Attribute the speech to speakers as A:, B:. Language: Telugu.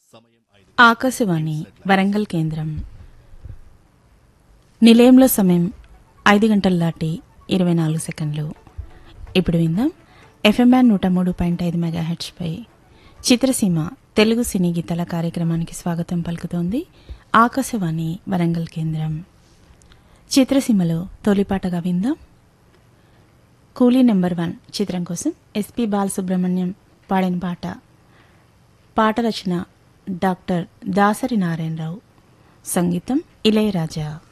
A: ఆకాశవాణి వరంగల్ కేంద్రం నిలయంలో సమయం ఐదు గంటల దాటి ఇరవై నాలుగు సెకండ్లు ఇప్పుడు విందాం ఎఫ్ఎం బ్యాండ్ నూట మూడు పాయింట్ ఐదు మెగాహెచ్పై చిత్రసీమ తెలుగు సినీ గీతాల కార్యక్రమానికి స్వాగతం పలుకుతోంది ఆకాశవాణి వరంగల్ కేంద్రం చిత్రసీమలో తొలిపాటగా విందాం కూలీ నెంబర్ వన్ చిత్రం కోసం ఎస్పి బాలసుబ్రహ్మణ్యం పాడిన పాట పాట రచన డాక్టర్ దాసరి నారాయణరావు సంగీతం ఇళయరాజా